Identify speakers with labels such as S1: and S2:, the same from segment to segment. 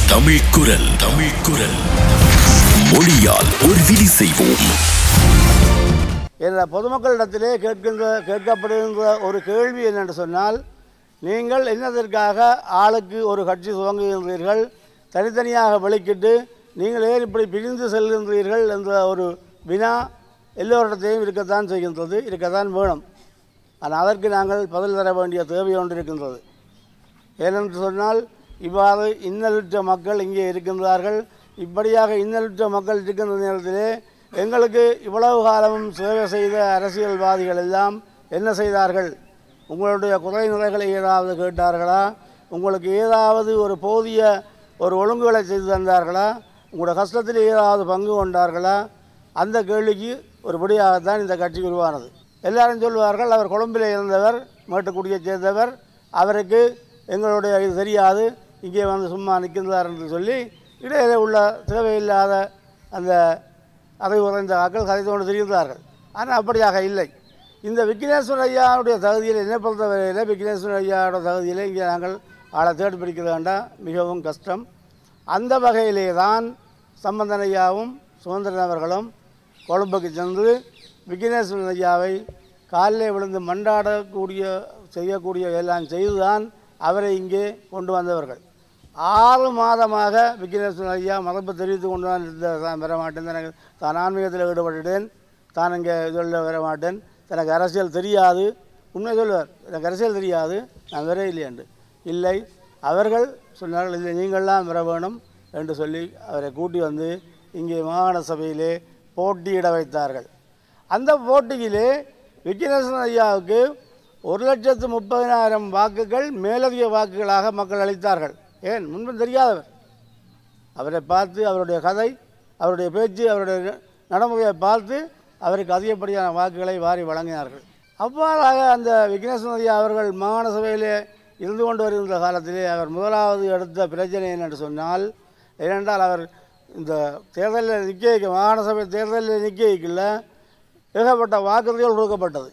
S1: தமிழ் குரல் தமிழ் குரல் மொழியால் ஒரு விதி செய்வோம்
S2: என்ற பொதுமக்களிடத்திலே கேட்கின்ற கேட்கப்படுகின்ற ஒரு கேள்வி என்னென்று சொன்னால் நீங்கள் என்னதற்காக ஆளுக்கு ஒரு கட்சி துவங்குகின்றீர்கள் தனித்தனியாக வெளிக்கிட்டு நீங்கள் ஏன் இப்படி பிரிந்து செல்கின்றீர்கள் என்ற ஒரு வினா எல்லோரிடத்தையும் இருக்கத்தான் செய்கின்றது இருக்கத்தான் வேணும் ஆனால் அதற்கு நாங்கள் பதில் தர வேண்டிய தேவை ஒன்று இருக்கின்றது ஏனென்று சொன்னால் இவ்வாறு இன்னலுற்ற மக்கள் இங்கே இருக்கின்றார்கள் இப்படியாக இன்னலுற்ற மக்கள் இருக்கின்ற நேரத்திலே எங்களுக்கு இவ்வளவு காலமும் சேவை செய்த அரசியல்வாதிகள் எல்லாம் என்ன செய்தார்கள் உங்களுடைய குறை நிறைகளை ஏதாவது கேட்டார்களா உங்களுக்கு ஏதாவது ஒரு போதிய ஒரு ஒழுங்குகளை செய்து தந்தார்களா உங்களோட கஷ்டத்தில் ஏதாவது பங்கு கொண்டார்களா அந்த கேள்விக்கு ஒரு படியாகத்தான் இந்த கட்சி உருவானது எல்லாரும் சொல்வார்கள் அவர் கொழும்பில் இருந்தவர் மேட்டுக்குடியைச் சேர்ந்தவர் அவருக்கு எங்களுடைய இது தெரியாது இங்கே வந்து சும்மா நிற்கின்றார் என்று சொல்லி இடையிலே உள்ள தேவையில்லாத அந்த அதை உறைந்த ஆக்கள் கதை கொண்டு தெரிந்தார்கள் ஆனால் அப்படியாக இல்லை இந்த விக்னேஸ்வர ஐயாவுடைய தகுதியில் என்னை பொறுத்தவரையில் விக்னேஸ்வர ஐயாவோட தகுதியில் இங்கே நாங்கள் ஆளை தேடி பிடிக்க வேண்டாம் மிகவும் கஷ்டம் அந்த வகையிலே தான் சம்பந்தன் ஐயாவும் சுதந்திரன் அவர்களும் கொழும்புக்கு சென்று விக்னேஸ்வரன் ஐயாவை காலிலே விழுந்து மண்டாடக்கூடிய செய்யக்கூடிய எல்லாம் செய்துதான் அவரை இங்கே கொண்டு வந்தவர்கள் ஆறு மாதமாக விக்னேஸ்வரன் ஐயா மதப்பை தெரிவித்து கொண்டு தான் இருந்த தான் வர மாட்டேன் எனக்கு தான் ஆன்மீகத்தில் ஈடுபட்டுட்டேன் தான் இங்கே இதில் வர மாட்டேன் எனக்கு அரசியல் தெரியாது உண்மை சொல்லுவார் எனக்கு அரசியல் தெரியாது நான் வரே இல்லையாண்டு இல்லை அவர்கள் சொன்னார்கள் இல்லை நீங்கள்லாம் வர வேணும் என்று சொல்லி அவரை கூட்டி வந்து இங்கே மாகாண சபையிலே போட்டியிட வைத்தார்கள் அந்த போட்டியிலே விக்னேஸ்வரன் ஐயாவுக்கு ஒரு லட்சத்து முப்பதினாயிரம் வாக்குகள் மேலதிக வாக்குகளாக மக்கள் அளித்தார்கள் ஏன் முன்பு தெரியாதவர் அவரை பார்த்து அவருடைய கதை அவருடைய பேச்சு அவருடைய ந- நடைமுறையை பார்த்து அவருக்கு அதிகப்படியான வாக்குகளை வாரி வழங்கினார்கள் அவ்வாறாக அந்த விக்னேஸ்வரன் ஐயா அவர்கள் மாகாண சபையிலே இருந்து கொண்டு வருகின்ற காலத்திலே அவர் முதலாவது எடுத்த பிரச்சனை என்னென்று சொன்னால் ஏனென்றால் அவர் இந்த தேர்தலில் நிற்க மாகாண சபை தேர்தலில் நிற்கல ஏகப்பட்ட வாக்குறுதிகள் கொடுக்கப்பட்டது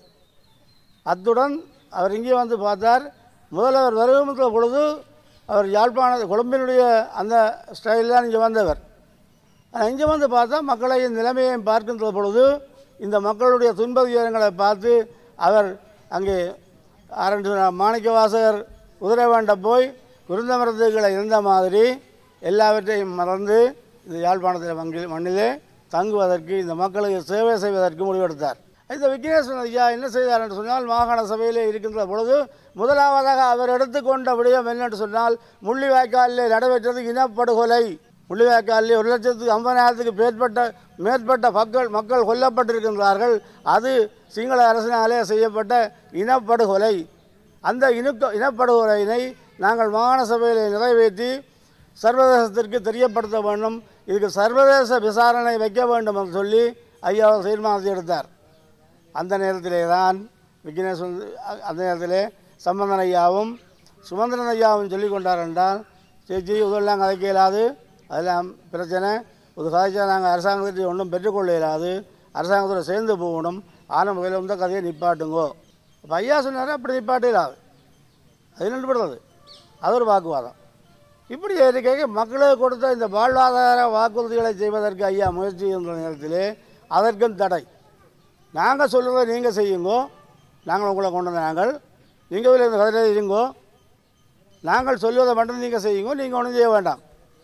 S2: அத்துடன் அவர் இங்கே வந்து பார்த்தார் முதல்வர் வருகின்ற பொழுது அவர் யாழ்ப்பாண கொழும்பினுடைய அந்த ஸ்டைலில் தான் இங்கே வந்தவர் ஆனால் இங்கே வந்து பார்த்தா மக்களை நிலைமையை பார்க்கின்ற பொழுது இந்த மக்களுடைய துன்ப துயரங்களை பார்த்து அவர் அங்கே ஆரண்டு மாணிக்க வாசகர் குதிரை வேண்ட போய் குருந்த மரத்துக்களை இருந்த மாதிரி எல்லாவற்றையும் மறந்து இந்த யாழ்ப்பாணத்தில் மங்கில் மண்ணிலே தங்குவதற்கு இந்த மக்களுக்கு சேவை செய்வதற்கு முடிவெடுத்தார் இந்த விக்னேஸ்வரன் ஐயா என்ன செய்தார் என்று சொன்னால் மாகாண சபையிலே இருக்கின்ற பொழுது முதலாவதாக அவர் எடுத்துக்கொண்ட விடயம் என்னென்று சொன்னால் முள்ளிவாய்க்காலிலே நடைபெற்றது இனப்படுகொலை முள்ளிவாய்க்காலிலே ஒரு லட்சத்துக்கு ஐம்பதாயிரத்துக்கு மேற்பட்ட மேற்பட்ட மக்கள் மக்கள் கொல்லப்பட்டிருக்கின்றார்கள் அது சிங்கள அரசினாலே செய்யப்பட்ட இனப்படுகொலை அந்த இனுக்க இனப்படுகொலையினை நாங்கள் மாகாண சபையில் நிறைவேற்றி சர்வதேசத்திற்கு தெரியப்படுத்த வேண்டும் இதுக்கு சர்வதேச விசாரணை வைக்க வேண்டும் என்று சொல்லி ஐயா ஒரு தீர்மானத்தை எடுத்தார் அந்த நேரத்திலே தான் விக்னேஸ்வரன் அ- அந்த நேரத்திலே சம்பந்தன் ஐயாவும் சுமந்திரன் ஐயாவும் சொல்லிக் கொண்டார் என்றால் சேச்சி இதெல்லாம் கதைக்க இயலாது அதெல்லாம் பிரச்சனை ஒரு கதைச்சா நாங்கள் அரசாங்கத்தை ஒன்றும் பெற்றுக்கொள்ள இயலாது அரசாங்கத்தோட சேர்ந்து போகணும் ஆனால் முதல்ல வந்து கதையை நிப்பாட்டுங்கோ அப்போ ஐயா சொன்னார் அப்படி நிப்பாட்ட இயலாது அது நின்றுபடுறது அது ஒரு வாக்குவாதம் இப்படி இருக்க மக்களுக்கு கொடுத்த இந்த வாழ்வாதார வாக்குறுதிகளை செய்வதற்கு ஐயா முயற்சி என்ற நேரத்திலே அதற்கும் தடை நாங்கள் சொல்கிறத நீங்கள் செய்யுங்கோ நாங்கள் உங்களை கொண்டு வந்த நாங்கள் நீங்கள் இந்த கதையில் இருங்கோ நாங்கள் சொல்வதை மட்டும் நீங்கள் செய்யுங்கோ நீங்கள் ஒன்றும் செய்ய வேண்டாம்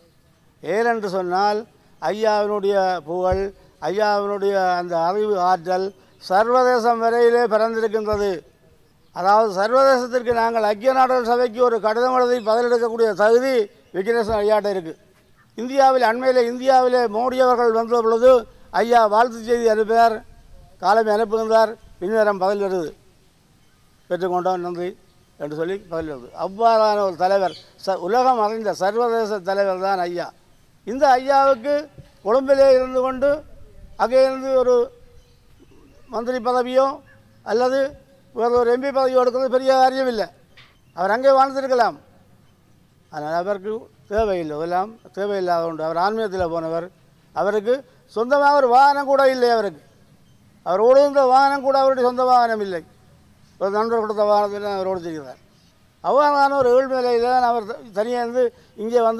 S2: ஏனென்று சொன்னால் ஐயாவினுடைய புகழ் ஐயாவினுடைய அந்த அறிவு ஆற்றல் சர்வதேசம் வரையிலே பிறந்திருக்கின்றது அதாவது சர்வதேசத்திற்கு நாங்கள் ஐக்கிய நாடுகள் சபைக்கு ஒரு கடிதம் எழுதி பதிலெடுக்கக்கூடிய தகுதி விக்னேஸ்வரன் ஐயாட்ட இருக்குது இந்தியாவில் அண்மையில் இந்தியாவிலே மோடி அவர்கள் வந்த பொழுது ஐயா வாழ்த்து செய்தி அனுப்பினார் காலமே அனுப்புகின்றார் பின்னரம் பதில் வருது பெற்றுக்கொண்டோம் நன்றி என்று சொல்லி பதில் வருது அவ்வாறான ஒரு தலைவர் ச உலகம் அறிந்த சர்வதேச தலைவர் தான் ஐயா இந்த ஐயாவுக்கு கொழும்பிலே இருந்து கொண்டு அங்கே இருந்து ஒரு மந்திரி பதவியோ அல்லது வேறு ஒரு எம்பி பதவியோ எடுக்கிறது பெரிய காரியம் இல்லை அவர் அங்கே வாழ்ந்திருக்கலாம் ஆனால் அவருக்கு தேவையில்லை இதெல்லாம் தேவையில்லாத உண்டு அவர் ஆன்மீகத்தில் போனவர் அவருக்கு சொந்தமாக ஒரு வாகனம் கூட இல்லை அவருக்கு அவர் ஓடுகின்ற வாகனம் கூட அவருடைய சொந்த வாகனம் இல்லை ஒரு நண்பர் கொடுத்த வாகனத்தில் அவர் ஓடி செய்கிறார் அவ்வாறான ஒரு ஏழ்நிலையில் தான் அவர் தனியாக இருந்து இங்கே வந்து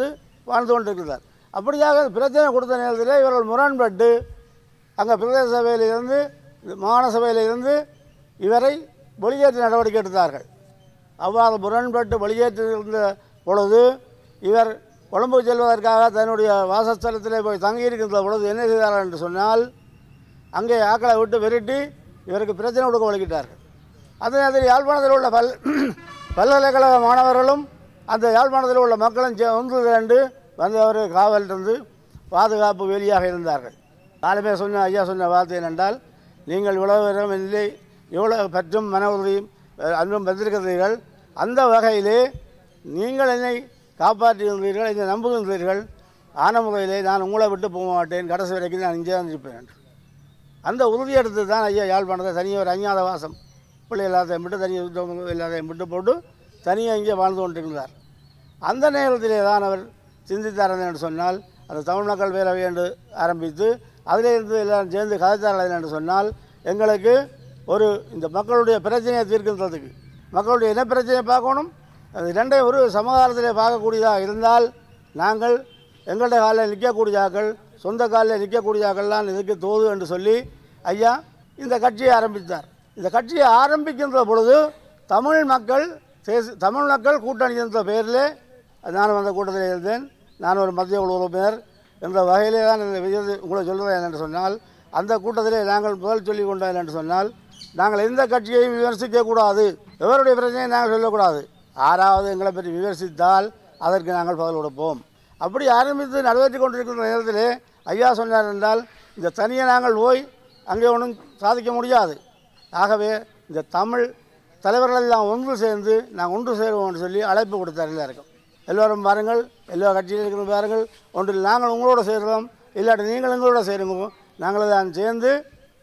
S2: வாழ்ந்து கொண்டிருக்கிறார் அப்படியாக பிரச்சனை கொடுத்த நேரத்தில் இவர்கள் முரண்பட்டு அங்கே பிரதேச சபையிலிருந்து மாகாண சபையிலிருந்து இவரை வெளியேற்ற நடவடிக்கை எடுத்தார்கள் அவ்வாறு முரண்பட்டு வெளியேற்றிருந்த பொழுது இவர் கொழும்பு செல்வதற்காக தன்னுடைய வாசஸ்தலத்திலே போய் தங்கியிருக்கின்ற பொழுது என்ன செய்தார்கள் என்று சொன்னால் அங்கே ஆக்களை விட்டு விரட்டி இவருக்கு பிரச்சனை கொடுக்க வழங்கிட்டார்கள் அதே நேரத்தில் யாழ்ப்பாணத்தில் உள்ள பல் பல்கலைக்கழக மாணவர்களும் அந்த யாழ்ப்பாணத்தில் உள்ள மக்களும் சே- ஒன்று திரண்டு வந்து அவர் காவலிருந்து பாதுகாப்பு வேலியாக இருந்தார்கள் காலமே சொன்ன ஐயா சொன்ன வார்த்தை என்னென்றால் நீங்கள் இவ்வளவு நேரம் இல்லை இவ்வளவு பற்றும் மன உறுதியும் அஹ், அன்பும் பெற்றிருக்கிறீர்கள் அந்த வகையிலே நீங்கள் என்னை காப்பாற்றியிருந்தீர்கள் என்னை நம்புகின்றீர்கள் ஆன முறையிலே நான் உங்களை விட்டு போக மாட்டேன் கடைசி வரைக்கும் நான் இங்கே தான் இருப்பேன் என்று. அந்த உறுதி எடுத்து தான் ஐயா யாழ்ப்பாணத்தை தனியாக ஒரு அஞ்ஞாத வாசம் பிள்ளை எல்லாத்தையும் விட்டு தனியாக சுத்தவங்க எல்லாத்தையும் விட்டு போட்டு தனியாக இங்கே வாழ்ந்து கொண்டிருந்தார் அந்த நேரத்திலே தான் அவர் சிந்தித்தார் என்று சொன்னால் அந்த தமிழ் மக்கள் பேரவை என்று ஆரம்பித்து அதிலே இருந்து எல்லாரும் சேர்ந்து கதைத்தார்கள் என்று சொன்னால் எங்களுக்கு ஒரு இந்த மக்களுடைய பிரச்சனையை தீர்க்கின்றதுக்கு மக்களுடைய என்ன பிரச்சனையை பார்க்கணும் அது ரெண்டையும் ஒரு சமகாலத்திலே பார்க்கக்கூடியதாக இருந்தால் நாங்கள் எங்களுடைய காலில் நிற்கக்கூடியாக்கள் சொந்த காலில் நிற்கக்கூடியாக்கள்லாம் இதுக்கு தோது என்று சொல்லி ஐயா இந்த கட்சியை ஆரம்பித்தார் இந்த கட்சியை ஆரம்பிக்கின்ற பொழுது தமிழ் மக்கள் தேச- தமிழ் மக்கள் கூட்டணி என்ற பெயரிலே நான் அந்த கூட்டத்தில் இருந்தேன் நான் ஒரு மத்திய குழு உறுப்பினர் என்ற வகையிலே தான் இந்த விஜயத்தை உங்களை சொல்லுவேன் என்று சொன்னால் அந்த கூட்டத்திலே நாங்கள் முதல் சொல்லிக் கொண்டோம் என்று சொன்னால் நாங்கள் எந்த கட்சியையும் விமர்சிக்கக்கூடாது எவருடைய பிரச்சனையை நாங்கள் சொல்லக்கூடாது ஆறாவது எங்களை பற்றி விமர்சித்தால் அதற்கு நாங்கள் பதில் கொடுப்போம் அப்படி ஆரம்பித்து நிறைவேற்றி கொண்டிருக்கின்ற நேரத்திலே ஐயா சொன்னார் என்றால் இந்த தனியை நாங்கள் போய் அங்கே ஒன்றும் சாதிக்க முடியாது ஆகவே இந்த தமிழ் தலைவர்கள் எல்லாம் ஒன்று சேர்ந்து நாங்கள் ஒன்று சேருவோம்னு சொல்லி அழைப்பு கொடுத்தார் எல்லாருக்கும் எல்லோரும் பாருங்கள் எல்லா கட்சியிலும் இருக்கிற பாருங்கள் ஒன்றில் நாங்கள் உங்களோட சேர்றோம் இல்லாட்டி நீங்கள் எங்களோட சேருங்க நாங்கள் தான் சேர்ந்து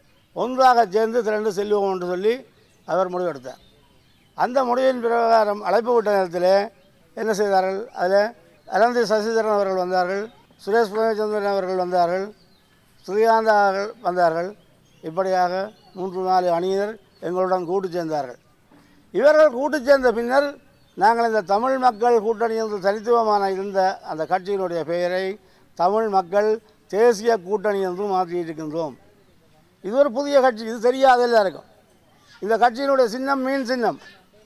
S2: ஒன்றாக சேர்ந்து திரண்டு செல்வோம் என்று சொல்லி அவர் முடிவெடுத்தார் அந்த முடிவின் பிரகாரம் அழைப்பு விட்ட நேரத்தில் என்ன செய்தார்கள் அதில் அனந்தி சசிதரன் அவர்கள் வந்தார்கள் சுரேஷ் பிரேமச்சந்திரன் அவர்கள் வந்தார்கள் ஸ்ரீகாந்தா அவர்கள் வந்தார்கள் இப்படியாக மூன்று நாலு அணியினர் எங்களுடன் கூட்டு சேர்ந்தார்கள் இவர்கள் கூட்டு சேர்ந்த பின்னர் நாங்கள் இந்த தமிழ் மக்கள் கூட்டணி என்று தனித்துவமான இருந்த அந்த கட்சியினுடைய பெயரை தமிழ் மக்கள் தேசிய கூட்டணி என்று மாற்றியிருக்கின்றோம் இது ஒரு புதிய கட்சி இது தெரியாத எல்லாருக்கும் இந்த கட்சியினுடைய சின்னம் மீன் சின்னம்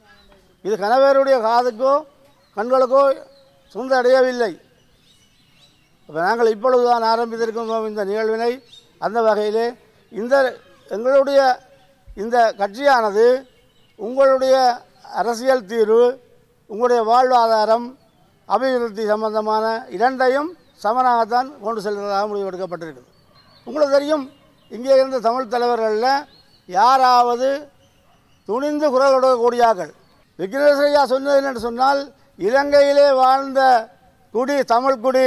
S2: இது கணவருடைய காதுக்கோ கண்களுக்கோ சொந்த அடையவில்லை அப்போ நாங்கள் இப்பொழுது தான் ஆரம்பித்திருக்கின்றோம் இந்த நிகழ்வினை அந்த வகையிலே இந்த எங்களுடைய இந்த கட்சியானது உங்களுடைய அரசியல் தீர்வு உங்களுடைய வாழ்வாதாரம் அபிவிருத்தி சம்பந்தமான இரண்டையும் சமனாகத்தான் கொண்டு செல்வதாக முடிவெடுக்கப்பட்டிருக்குது உங்களுக்கு தெரியும் இங்கே இருந்த தமிழ் தலைவர்களில் யாராவது துணிந்து குரல் கொடுக்கக்கூடியார்கள் விக்னேஸ்வரையா சொன்னது என்னென்று சொன்னால் இலங்கையிலே வாழ்ந்த குடி தமிழ் குடி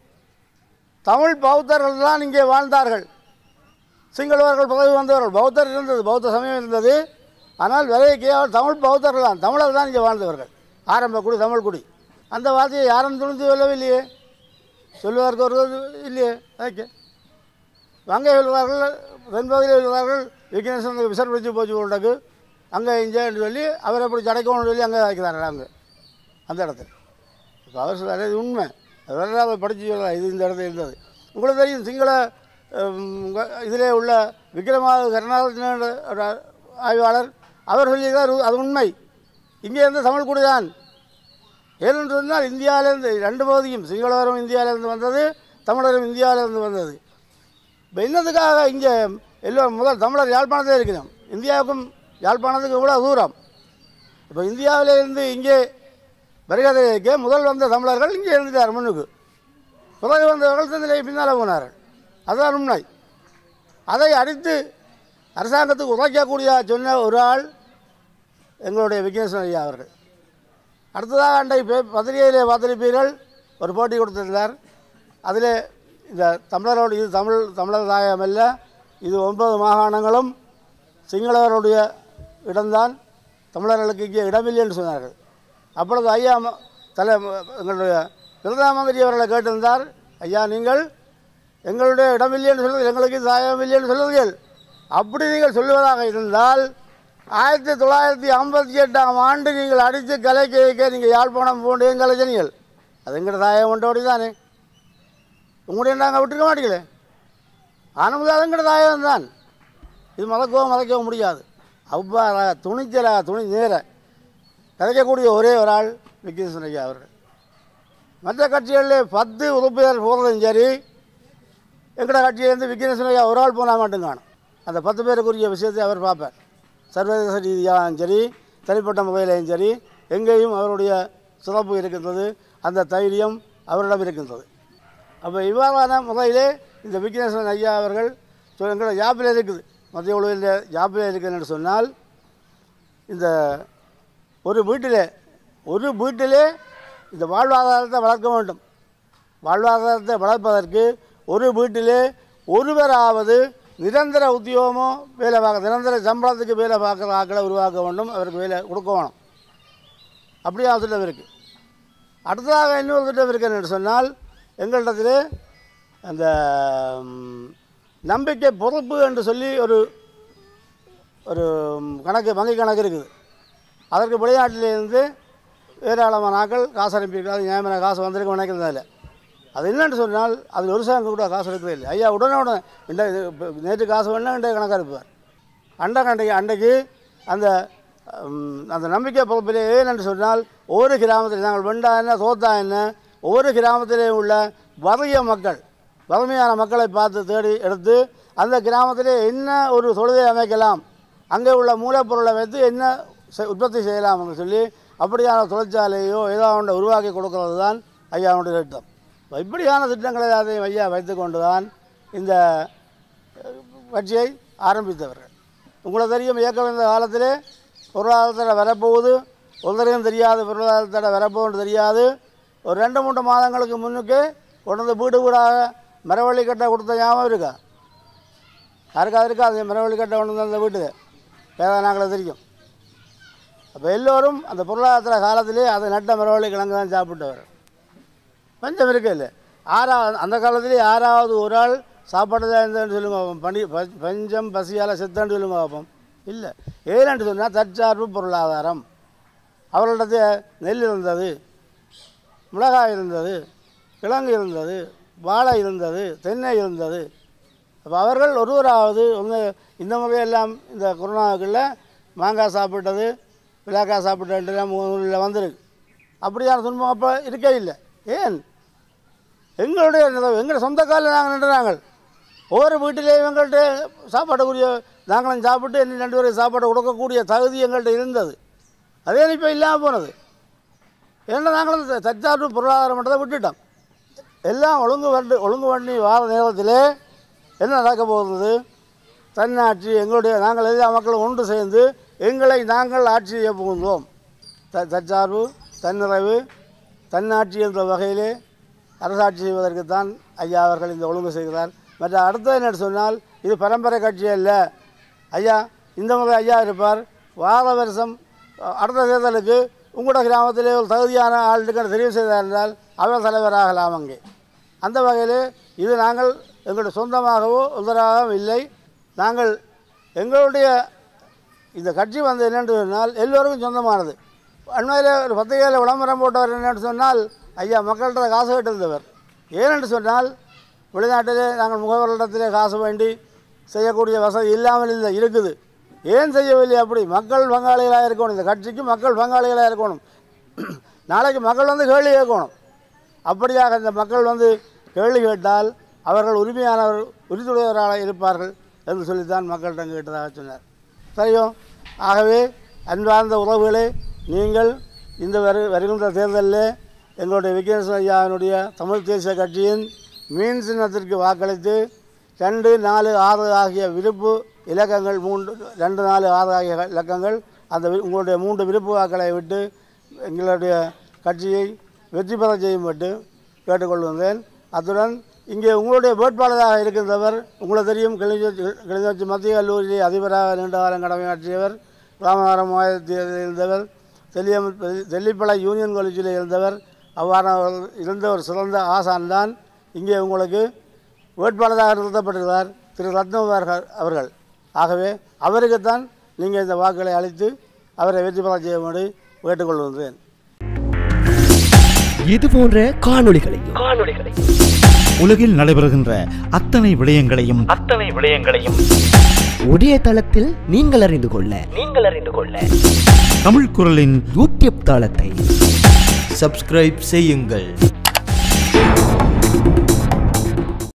S2: தமிழ் பௌத்தர்கள் தான் இங்கே வாழ்ந்தார்கள் சிங்களவர்கள் பதவி வந்தவர்கள் பௌத்தர் இருந்தது பௌத்த சமயம் இருந்தது ஆனால் விலைக்கே தமிழ் பௌத்தர்கள் தான் தமிழர் தான் இங்கே வாழ்ந்தவர்கள் ஆரம்ப குடி தமிழ் குடி அந்த வார்த்தையை யாரும் துணிந்து சொல்லவில்லையே சொல்வதற்கு ஒரு இது இல்லையே ஓகே அங்கே சொல்வார்கள் தென்பகுதியில் சொல்வார்கள் விக்னேஸ்வரனுக்கு விசர் பிடிச்சி போச்சு உண்டக்கு அங்கே இங்கேன்னு சொல்லி அவரை இப்படி சடைக்கணும்னு சொல்லி அங்கே வைக்கிறார்கள் அங்கே அந்த இடத்துல இப்போ அவர் சொல்றாரு இது உண்மை அதெல்லாம் அவர் படித்து சொல்லலாம் இது இந்த இடத்துல இருந்தது உங்களுக்கு தெரியும் சிங்கள இதிலே உள்ள விக்ரமாத கருணாநிதி ஒரு ஆய்வாளர் அவர் சொல்லியிருக்கார் அது உண்மை இங்கே இருந்து தமிழ் குடிதான் ஏனென்று சொன்னால் இந்தியாவிலேருந்து ரெண்டு பகுதியும் சிங்களவரும் இந்தியாவிலேருந்து வந்தது தமிழரும் இந்தியாவிலேருந்து வந்தது இப்போ என்னதுக்காக இங்கே எல்லோரும் முதல் தமிழர் யாழ்ப்பாணத்தில் இருக்கிறோம் இந்தியாவுக்கும் யாழ்ப்பாணத்துக்கு இவ்வளோ தூரம் இப்போ இந்தியாவிலிருந்து இங்கே வருகிறதற்கு முதல் வந்த தமிழர்கள் இங்கே இருந்துட்டார் முன்னுக்கு பிறகு வந்தவர்கள் தந்தை பின்னால் போனார்கள் அதுதான் உண்மை அதை அடித்து அரசாங்கத்துக்கு உதைக்கக்கூடிய சொன்ன ஒரு ஆள் எங்களுடைய விக்னேஸ்வரன் ஐயா அவர்கள் அடுத்ததாக அண்டை பே- பத்திரிகையிலே பார்த்திருப்பீர்கள் ஒரு போட்டி கொடுத்திருந்தார் அதில் இந்த தமிழரோடு இது தமிழ் தமிழர் தாயம் அல்ல இது ஒன்பது மாகாணங்களும் சிங்களவருடைய இடம்தான் தமிழர்களுக்கு இங்கே இடமில்லை என்று சொன்னார்கள் அப்பொழுது ஐயா ம- தலை எங்களுடைய பிரதம மந்திரி அவர்களை கேட்டிருந்தார் ஐயா நீங்கள் எங்களுடைய இடமில்லை என்று சொல்வது எங்களுக்கு தாயம் இல்லை என்று சொல்லுவீர்கள் அப்படி நீங்கள் சொல்லுவதாக இருந்தால் ஆயிரத்தி தொள்ளாயிரத்தி ஐம்பத்தி எட்டாம் ஆண்டு நீங்கள் அடித்து கலைக்க வைக்க நீங்கள் யாழ்ப்பாணம் போன்றேன் கலைஞர்கள் அது எங்கட தாயம் கொண்டோடி தானே உங்களுடைய நாங்கள் விட்டுருக்க மாட்டீங்களே ஆனமுது அது எங்கட தாயம் தான் இது மதக்கவும் மதைக்கவும் முடியாது அவ்வாறாக துணிச்சலாக துணி நேர கிடைக்கக்கூடிய ஒரே ஒரு ஆள் விக்னேஸ்வரன் ஐயா அவர்கள் மற்ற கட்சிகளில் பத்து உறுப்பினர் போகிறதும் சரி எங்கட கட்சியிலேருந்து விக்னேஸ்வரன் ஐயா ஒரு ஆள் போனால் மட்டும் காணும் அந்த பத்து பேருக்குரிய விஷயத்தை அவர் பார்ப்பார் சர்வதேச ரீதியாகவும் சரி தனிப்பட்ட முறையிலையும் சரி எங்கேயும் அவருடைய சிறப்பு இருக்கின்றது அந்த தைரியம் அவரிடம் இருக்கின்றது அப்போ இவ்வாறான முறையிலே இந்த விக்னேஸ்வரன் ஐயா அவர்கள் சொ- எங்களோட ஜாப்பில் இருக்குது மத்திய உலகில் ஜாப்பில் இருக்குதுன்னு சொன்னால் இந்த ஒரு வீட்டிலே ஒரு வீட்டிலே இந்த வாழ்வாதாரத்தை வளர்க்க வேண்டும் வாழ்வாதாரத்தை வளர்ப்பதற்கு ஒரு வீட்டிலே ஒருவராவது நிரந்தர உத்தியோகமோ வேலை பார்க்க நிரந்தர சம்பளத்துக்கு வேலை பார்க்குற ஆக்களை உருவாக்க வேண்டும் அவருக்கு வேலை கொடுக்க வேணும் அப்படியே ஒரு திட்டம் இருக்குது அடுத்ததாக இன்னொரு திட்டம் இருக்குன்னு சொன்னால் எங்களிடத்தில் அந்த ம், நம்பிக்கை பொறுப்பு என்று சொல்லி ஒரு ஒரு ம், கணக்கு வங்கி கணக்கு இருக்குது அதற்கு வெளிநாட்டிலேருந்து ஏராளமான ஆட்கள் காசு அனுப்பியிருக்காது நியாயமான காசு வந்திருக்க நினைக்கிறது அதில் அது என்னன்னு சொன்னால் அதில் ஒரு சாங்க கூட காசு எடுக்கவே இல்லை ஐயா உடனே உடனே இந்த இது இப்ப நேற்று காசு வேணா இன்றைய கணக்காக இருப்பார் அண்டை கண்டைக்கு அன்றைக்கு அந்த ம், அந்த நம்பிக்கை பொறுப்பிலே ஏனென்று சொன்னால் ஒவ்வொரு கிராமத்தில் நாங்கள் வெண்டா என்ன தோத்தா என்ன ஒவ்வொரு கிராமத்திலேயும் உள்ள வறிய மக்கள் வறுமையான மக்களை பார்த்து தேடி எடுத்து அந்த கிராமத்திலே என்ன ஒரு தொழிலை அமைக்கலாம் அங்கே உள்ள மூலப்பொருளை வைத்து என்ன செ- உற்பத்தி செய்யலாம் என்று சொல்லி அப்படியான தொழிற்சாலையோ ஏதோ ஒன்றை உருவாக்கி கொடுக்கறது தான் ஐயாவுடைய திட்டம் இப்ப இப்படியான திட்டங்களை எல்லாத்தையும் ஐயா வைத்துக்கொண்டு தான் இந்த அஹ், கட்சியை ஆரம்பித்தவர்கள் உங்களுக்கு தெரியும் இயக்கம் இந்த காலத்திலே பொருளாதாரத்தில் வரப்போகுது ஒருத்தரையும் தெரியாது பொருளாதாரத்தில் வரப்போகுது தெரியாது ஒரு ரெண்டு மூன்று மாதங்களுக்கு முன்னுக்கு கொண்டு வந்து வீடு வீடாக மரவள்ளி கட்டை கொடுத்த ஞாபகம் இருக்கா யாருக்காவது இருக்கா அது மரவள்ளி கட்டை கொண்டு வந்து அந்த வீட்டுக்கு வேதானாக்களை தெரியும் அப்போ எல்லோரும் அந்த பொருளாதார காலத்திலே அதை நட்ட மரவள்ளி கிழங்கு தான் சாப்பிட்டவர் பஞ்சம் இருக்கு இல்லை ஆறாவது அந்த காலத்திலே ஆறாவது ஒரு ஆள் சாப்பாடு தான் இருந்தேன்னு சொல்லுங்க பாப்போம். பனி ப- பஞ்சம் பசியால் செத்தான்னு சொல்லுங்க பார்ப்போம் இல்லை ஏன்னு சொன்னால் தற்சார்பு பொருளாதாரம் அவர்களிடத்து நெல் இருந்தது மிளகாய் இருந்தது கிழங்கு இருந்தது வாழை இருந்தது தென்னை இருந்தது அப்போ அவர்கள் ஒருவராவது ஒன்று இந்த முறையெல்லாம் இந்த கொரோனாவுக்குள்ள மாங்காய் சாப்பிட்டது விளாக்காய் சாப்பிட்டதுலாம் ஊரில் வந்திருக்கு அப்படியான துன்பம் அப்போ இருக்கே இல்லை ஏன் எங்களுடைய நிலவு எங்கள் சொந்த காலில் நாங்கள் நின்றுறாங்க ஒவ்வொரு வீட்டிலேயும் எங்கள்கிட்ட சாப்பாட்டுக்குரிய நாங்களும் சாப்பிட்டு இன்னும் ரெண்டு பேருக்கு சாப்பாடு கொடுக்கக்கூடிய தகுதி எங்கள்கிட்ட இருந்தது அதே இப்போ இல்லாமல் போனது ஏன்னா நாங்களும் த- தற்சார்பு பொருளாதார மட்டத்தை விட்டுட்டோம் எல்லாம் ஒழுங்கு வந்து ஒழுங்கு பண்ணி வார நேரத்தில் என்ன நடக்க போகிறது தன்னாட்சி எங்களுடைய நாங்கள் எல்லா மக்களும் ஒன்று சேர்ந்து எங்களை நாங்கள் ஆட்சி செய்ய புகுந்தோம் த தற்சார்பு தன்னிறைவு தன்னாட்சி என்ற வகையிலே அரசாட்சி செய்வதற்குத்தான் ஐயா அவர்கள் இந்த ஒழுங்கு செய்கிறார் மற்ற அடுத்தது என்ன சொன்னால் இது பரம்பரை கட்சி அல்ல ஐயா இந்த முறை ஐயா இருப்பார் வார வருஷம் அஹ், அடுத்த தேர்தலுக்கு உங்களோட கிராமத்திலே ஒரு தகுதியான ஆளுக்கு தெரிவு செய்தார் என்றால் அவர் தலைவராகலாம் அங்கே அந்த வகையில் இது நாங்கள் எங்களுடைய சொந்தமாகவோ உதராகவும் இல்லை நாங்கள் எங்களுடைய இந்த கட்சி வந்து என்னென்று சொன்னால் எல்லோருக்கும் சொந்தமானது அண்மையில் ஒரு பத்திரிகையில் விளம்பரம் போட்டவர் என்னென்னு சொன்னால் ஐயா மக்கள்கிட்ட காசு கேட்டிருந்தவர் ஏனென்று சொன்னால் வெளிநாட்டிலே நாங்கள் முகவரிடத்திலே காசு வேண்டி செய்யக்கூடிய வசதி இல்லாமல் இல்லை இருக்குது ஏன் செய்யவில்லை அப்படி மக்கள் பங்காளிகளாக இருக்கணும் இந்த கட்சிக்கு மக்கள் பங்காளிகளாக இருக்கணும் நாளைக்கு மக்கள் வந்து கேள்வி கேட்கணும் அப்படியாக இந்த மக்கள் வந்து கேள்வி கேட்டால் அவர்கள் உரிமையானவர் உரித்துடையவராக இருப்பார்கள் என்று சொல்லித்தான் மக்களிடம் கேட்டதாக சொன்னார் சரியோ ஆகவே அன்பார்ந்த உறவுகளே நீங்கள் இந்த வரு வருகின்ற தேர்தலில் எங்களுடைய விக்னேஸ்வர ஐயாவினுடைய தமிழ் தேசிய கட்சியின் மீன் சின்னத்திற்கு வாக்களித்து ரெண்டு நாலு ஆறு ஆகிய விருப்பு இலக்கங்கள் மூன்று ரெண்டு நாலு ஆறு ஆகிய இலக்கங்கள் அந்த வி- உங்களுடைய மூன்று விருப்பு வாக்களை விட்டு எங்களுடைய கட்சியை வெற்றி பெற செய்யும்பட்டு கேட்டுக்கொள்கின்றேன் அத்துடன் இங்கே உங்களுடைய வேட்பாளராக இருக்கின்றவர் உங்களுக்கு தெரியும் கிளிநொச்சி கிளிநொச்சி மத்திய கல்லூரியில் அதிபராக நீண்ட காலம் கடமையாற்றியவர் ராமநாதபுரம் மாவட்டத்தில் இருந்தவர் தெல்லியம் தெல்லிப்பளை யூனியன் காலேஜில் இருந்தவர் அவ்வாறான ஒரு- இருந்த ஒரு சிறந்த ஆசான் தான் இங்கே உங்களுக்கு வேட்பாளராக நிறுத்தப்பட்டிருக்கிறார் திரு ரத்னகுமார் அவர்கள் ஆகவே அவருக்குத்தான் நீங்கள் இந்த வாக்குகளை அளித்து அவரை வெற்றி பெற செய்யும்படி கேட்டுக்கொள்கின்றேன்
S3: இது போன்ற காணொளிகளையும் காணொளிகளையும்
S4: உலகில் நடைபெறுகின்ற அத்தனை விடயங்களையும்
S3: அத்தனை விடயங்களையும் ஒரே தளத்தில் நீங்கள் அறிந்து கொள்ள நீங்கள் அறிந்து கொள்ள
S4: தமிழ் குரலின்
S3: யூடியூப் தளத்தை
S5: சப்ஸ்கிரைப் செய்யுங்கள்